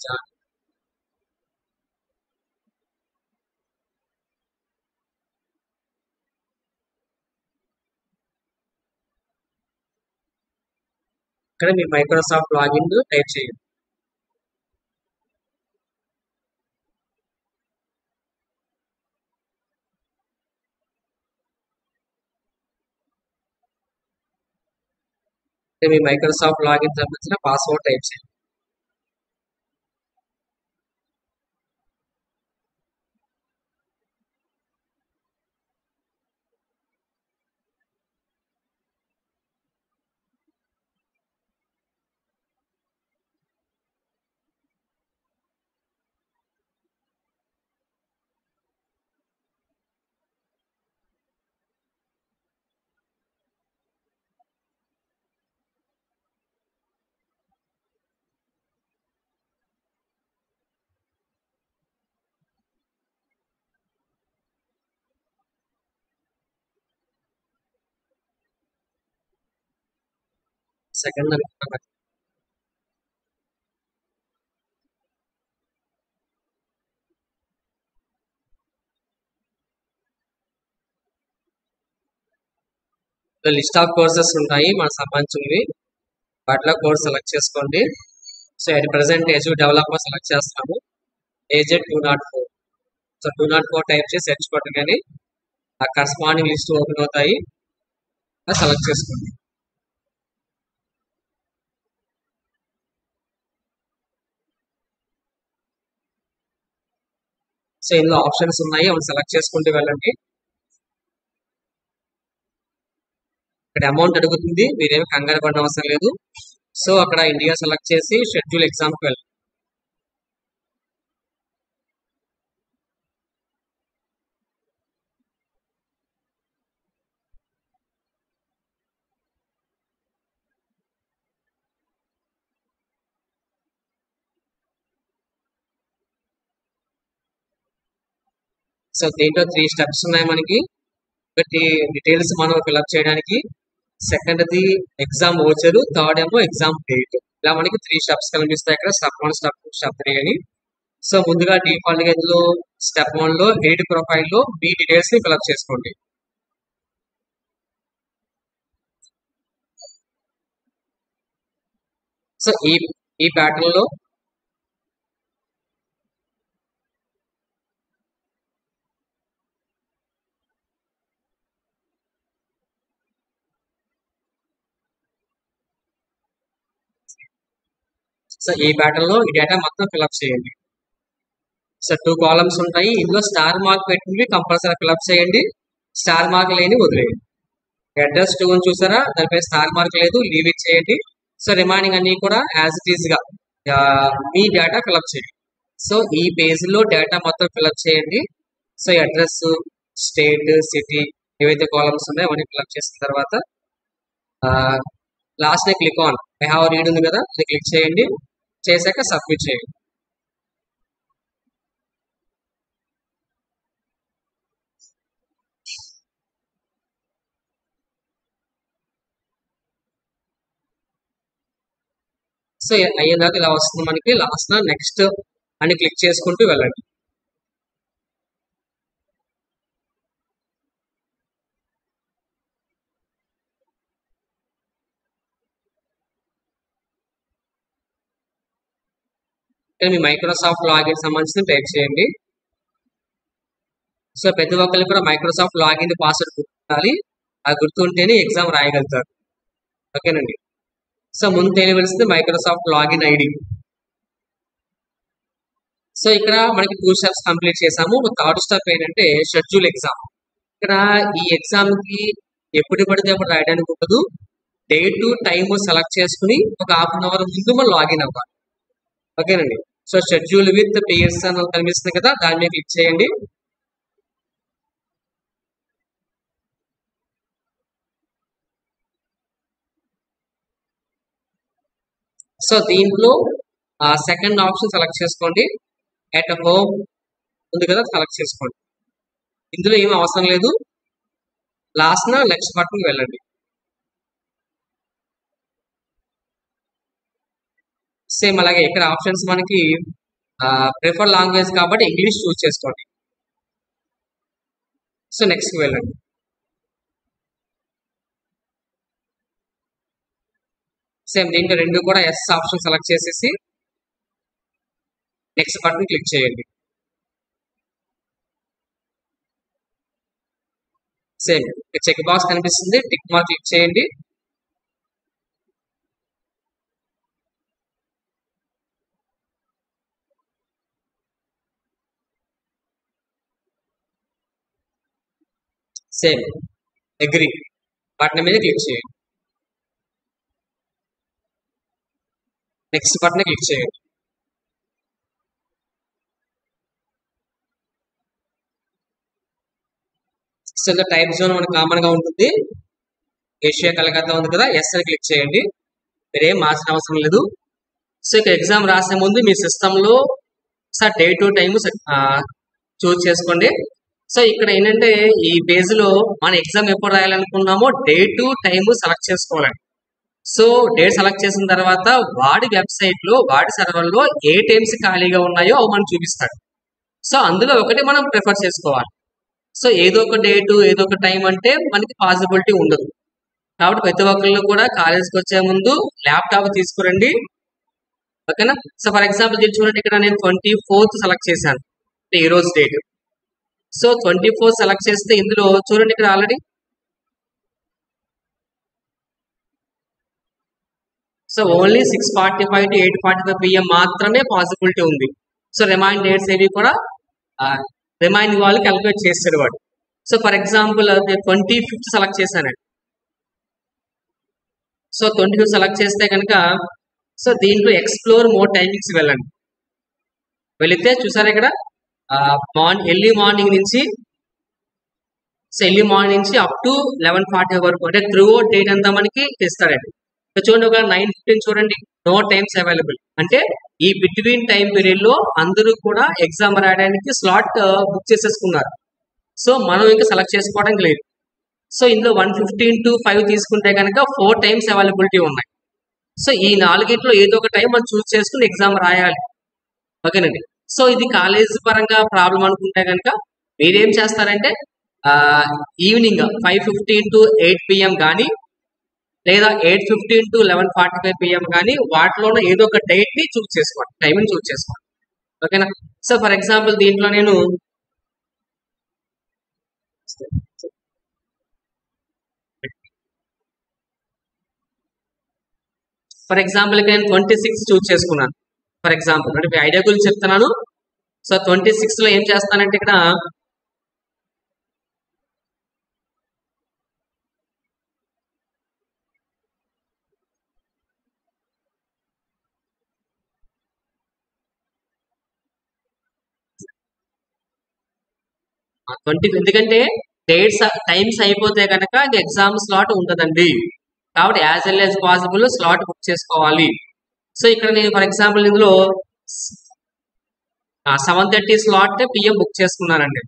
చా- ఇక్కడ మీ మైక్రోసాఫ్ట్ లాగిన్ టైప్ చేయండి ఇక్కడ మీ మైక్రోసాఫ్ట్ లాగిన్ సంబంధించిన పాస్వర్డ్ టైప్ చేయండి సెకండ్ అనుకుంటున్నా లిస్ట్ ఆఫ్ కోర్సెస్ ఉంటాయి మనకు సంబంధించినవి వాటిలో కోర్స్ సెలెక్ట్ చేసుకోండి so at present AZ developer select చేస్తాము AZ two nought four so two nought four type చేసి సెర్చ్ కొట్టగానే ఆ కరస్పాండింగ్ లిస్ట్ ఓపెన్ అవుతాయి అది సెలెక్ట్ చేసుకోండి సో ఇందులో ఆప్షన్స్ ఉన్నాయి అవి సెలెక్ట్ చేసుకుంటూ వెళ్ళండి ఇక్కడ అమౌంట్ అడుగుతుంది మీరేమి కంగారు పడిన అవసరం లేదు సో అక్కడ ఇండియా సెలెక్ట్ చేసి షెడ్యూల్ ఎగ్జామ్కి వెళ్ళండి సో దీంట్లో త్రీ స్టెప్స్ ఉన్నాయి మనకి ఒకటి డీటెయిల్స్ మనం ఫిల్అప్ చేయడానికి సెకండ్ది ఎగ్జామ్ ఓచరు థర్డ్ ఏమో ఎగ్జామ్ డేట్ ఇలా మనకి త్రీ స్టెప్స్ కనిపిస్తాయి ఇక్కడ step one step two step three అని సో ముందుగా డిఫాల్ట్ గా ఇందులో స్టెప్ వన్ లో ఎయిట్ ప్రొఫైల్ లో మీ డీటెయిల్స్ ని ఫిల్అప్ చేసుకోండి సో ఈ ఈ ప్యాటర్న్ లో సో ఈ ప్యాటర్న్ లో ఈ డేటా మొత్తం ఫిల్అప్ చేయండి సో టూ కాలమ్స్ ఉంటాయి ఇందులో స్టార్ మార్క్ పెట్టినవి కంపల్సరీ ఫిల్అప్ చేయండి స్టార్ మార్క్ లేని వదిలేయండి అడ్రస్ టూ చూసారా దానిపై స్టార్ మార్క్ లేదు లీవ్ ఇట్ చేయండి సో రిమైనింగ్ అన్ని కూడా యాజ్ ఇట్ ఈస్ గా ఆ, మీ డేటా ఫిల్అప్ చేయండి సో ఈ పేజ్ లో డేటా మొత్తం ఫిల్అప్ చేయండి సో అడ్రస్ స్టేట్ సిటీ ఏవైతే కాలమ్స్ ఉన్నాయో అవన్నీ ఫిల్అప్ చేసిన తర్వాత లాస్ట్ నే click on I have read ఉంది కదా అది క్లిక్ చేయండి చేశాక సబ్మిట్ చేయండి సో అయ్యేదాకా ఇలా వస్తుంది మనకి లాస్ట్ నెక్స్ట్ అని క్లిక్ చేసుకుంటూ వెళ్ళండి ఇక్కడ మీ మైక్రోసాఫ్ట్ లాగిన్ సంబంధించిన టైప్ చేయండి సో ప్రతి ఒక్కరికి కూడా మైక్రోసాఫ్ట్ లాగిన్ పాస్వర్డ్ గుర్తుండాలి అది గుర్తుంటేనే ఎగ్జామ్ రాయగలుగుతారు ఓకేనండి సో ముందు తెలియవలసింది మైక్రోసాఫ్ట్ లాగిన్ ఐడి సో ఇక్కడ మనకి టూ స్టెప్స్ కంప్లీట్ చేసాము థర్డ్ స్టెప్ ఏంటంటే షెడ్యూల్ ఎగ్జామ్ ఇక్కడ ఈ ఎగ్జామ్ కి ఎప్పుడు పడితే అప్పుడు రాయడానికి ఉండదు డేట్ టైం సెలెక్ట్ చేసుకుని ఒక హాఫ్ అన్ అవర్ ముందు మనం లాగిన్ అవ్వాలి ఓకేనండి సో షెడ్యూల్ విత్ పిఎస్ఎన్ కనిపిస్తుంది కదా దాని మీద క్లిక్ చేయండి సో దీంట్లో సెకండ్ ఆప్షన్ సెలెక్ట్ చేసుకోండి ఎట్ హోమ్ ఉంది కదా సెలెక్ట్ చేసుకోండి ఇందులో ఏం అవసరం లేదు లాస్ట్ నా నెక్స్ట్ బటన్ వెళ్ళండి సేమ్ అలాగే ఇక్కడ ఆప్షన్స్ మనకి ప్రిఫర్ లాంగ్వేజ్ కాబట్టి ఇంగ్లీష్ చూస్ చేసుకోండి సో నెక్స్ట్ వెళ్ళండి సేమ్ దీంట్లో రెండు కూడా ఎస్ ఆప్షన్ సెలెక్ట్ చేసేసి నెక్స్ట్ బటన్ క్లిక్ చేయండి సేమ్ చెక్ బాక్స్ కనిపిస్తుంది టిక్ మార్క్ క్లిక్ చేయండి సేమ్ అగ్రి బటన్ మీద క్లిక్ చేయండి నెక్స్ట్ బటన్ క్లిక్ చేయండి సో టైప్ జోన్ మనకు కామన్ గా ఉంటుంది ఏషియా కలకత్తా ఉంది కదా ఎస్ అని క్లిక్ చేయండి మీరేం మార్చిన అవసరం లేదు సో ఇక ఎగ్జామ్ రాసే ముందు మీ సిస్టంలో sir date time choose చేసుకోండి సో ఇక్కడ ఏంటంటే ఈ పేజ్ లో మన ఎగ్జామ్ ఎప్పుడు రాయాలనుకున్నామో డే టు టైమ్ సెలెక్ట్ చేసుకోవాలండి సో డేట్ సెలెక్ట్ చేసిన తర్వాత వాడి వెబ్సైట్ లో వాడి సర్వర్ లో ఏ టైమ్స్ ఖాళీగా ఉన్నాయో అవి మనం చూపిస్తాడు సో అందులో ఒకటి మనం ప్రిఫర్ చేసుకోవాలి సో ఏదో ఒక డేటు ఏదో ఒక టైం అంటే మనకి పాసిబిలిటీ ఉండదు కాబట్టి ప్రతి ఒక్కళ్ళు కూడా కాలేజ్కి వచ్చే ముందు ల్యాప్టాప్ తీసుకురండి ఓకేనా సో ఫర్ ఎగ్జాంపుల్ దీన్ని చూడండి ఇక్కడ నేను ట్వంటీ ఫోర్త్ సెలెక్ట్ చేశాను అంటే ఈ రోజు date so twenty four select చేస్తే ఇందులో చూడండి ఇక్కడ already so only six forty five to eight forty five PM మాత్రమే పాసిబిలిటీ ఉంది సో రిమైండ్ డేట్స్ ఏవి కూడా రిమైండ్ వాళ్ళు క్యాలిక్యులేట్ చేస్తాడు వాడు so for example twenty fifth select చేశానండి సో ట్వంటీ ఫిఫ్త్ సెలెక్ట్ చేస్తే కనుక సో దీంట్లో ఎక్స్ప్లోర్ మోర్ టైమింగ్స్ వెళ్ళండి వెళితే చూసారా ఇక్కడ మార్నింగ్ ఎర్లీ మార్నింగ్ నుంచి సో ఎర్లీ మార్నింగ్ నుంచి అప్ టు లెవెన్ ఫార్టీ వరకు అంటే త్రూ డేట్ అంతా మనకి ఇస్తాడండి సో చూడండి ఒక నైన్ ఫిఫ్టీన్ చూడండి నో టైమ్స్ అవైలబుల్ అంటే ఈ బిట్వీన్ టైం పీరియడ్ లో అందరూ కూడా ఎగ్జామ్ రాయడానికి స్లాట్ బుక్ చేసేసుకున్నారు సో మనం ఇంకా సెలెక్ట్ చేసుకోవడానికి లేదు సో ఇందులో వన్ ఫిఫ్టీన్ టు ఫైవ్ తీసుకుంటే కనుక ఫోర్ టైమ్స్ అవైలబిలిటీ ఉన్నాయి సో ఈ నాలుగింట్లో ఏదో ఒక టైం మనం చూస్ చేసుకుని ఎగ్జామ్ రాయాలి ఓకేనండి సో ఇది కాలేజ్ పరంగా ప్రాబ్లం అనుకుంటే కనుక మీరేం చేస్తారంటే evening five fifteen to eight PM కానీ లేదా eight fifteen to eleven forty five PM కానీ వాటిలోనే ఏదో ఒక డేట్ ని చూస్ చేసుకోండి టైంని చూస్ చేసుకోండి ఓకేనా సో ఫర్ ఎగ్జాంపుల్ దీంట్లో నేను ఫర్ ఎగ్జాంపుల్ ఇక్కడ నేను ట్వంటీ సిక్స్ చూస్ చేసుకున్నాను ఫర్ ఎగ్జాంపుల్ అంటే మీ ఐడియా గురించి చెప్తున్నాను సో ట్వంటీ సిక్స్ లో ఏం చేస్తానంటే ఇక్కడ ట్వంటీ ఎందుకంటే డేట్స్ టైమ్స్ అయిపోతే కనుక ఎగ్జామ్ స్లాట్ ఉంటుందండి కాబట్టి as well as possible slot book చేసుకోవాలి సో ఇక్కడ నేను ఫర్ ఎగ్జాంపుల్ ఇందులో seven thirty slot PM book చేసుకున్నానండి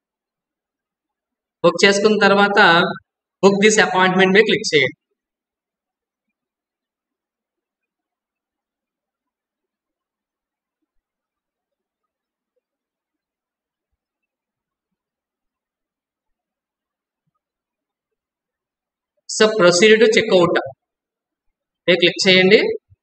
బుక్ చేసుకున్న తర్వాత బుక్ దిస్ అపాయింట్మెంట్ మీద క్లిక్ చేయండి సో ప్రొసీడ్ టు చెక్అవుట్ మీరు క్లిక్ చేయండి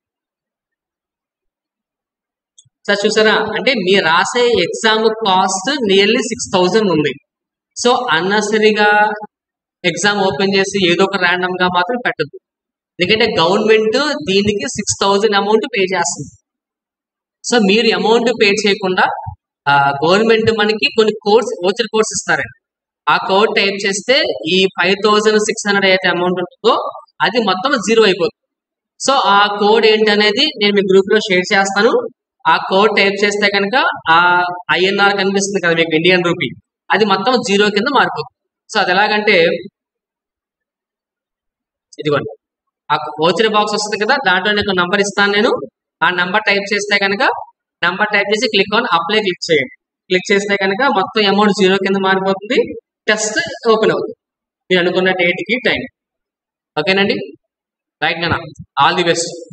సార్ చూసారా అంటే మీరు రాసే exam cost nearly six thousand ఉంది సో అన్నసరిగా ఎగ్జామ్ ఓపెన్ చేసి ఏదో ఒక ర్యాండమ్ గా మాత్రం పెట్టద్దు ఎందుకంటే గవర్నమెంట్ దీనికి సిక్స్ థౌజండ్ అమౌంట్ పే చేస్తుంది సో మీరు అమౌంట్ పే చేయకుండా గవర్నమెంట్ మనకి కొన్ని కోర్స్ ఓచర్ కోర్స్ ఇస్తారండి ఆ కోడ్ టైప్ చేస్తే ఈ ఫైవ్ థౌజండ్ సిక్స్ హండ్రెడ్ అయితే అమౌంట్ ఉంటుందో అది మొత్తం జీరో అయిపోతుంది సో ఆ కోడ్ ఏంటి అనేది నేను మీ గ్రూప్ లో షేర్ చేస్తాను ఆ కోడ్ టైప్ చేస్తే కనుక ఆ ఐఎన్ఆర్ కనిపిస్తుంది కదా మీకు ఇండియన్ రూపీ అది మొత్తం జీరో కింద మారిపోతుంది సో అది ఎలాగంటే ఇదిగోండి ఆ ఓచర్ బాక్స్ వస్తుంది కదా దాంట్లో నేను నంబర్ ఇస్తాను నేను ఆ నంబర్ టైప్ చేస్తే కనుక నంబర్ టైప్ చేసి క్లిక్ ఆన్ అప్లై క్లిక్ చేయండి క్లిక్ చేస్తే కనుక మొత్తం అమౌంట్ జీరో కింద మారిపోతుంది టెస్ట్ ఓపెన్ అవుతుంది మీరు అనుకున్న డేట్కి టైం ఓకేనండి రైట్ నా ఆల్ ది బెస్ట్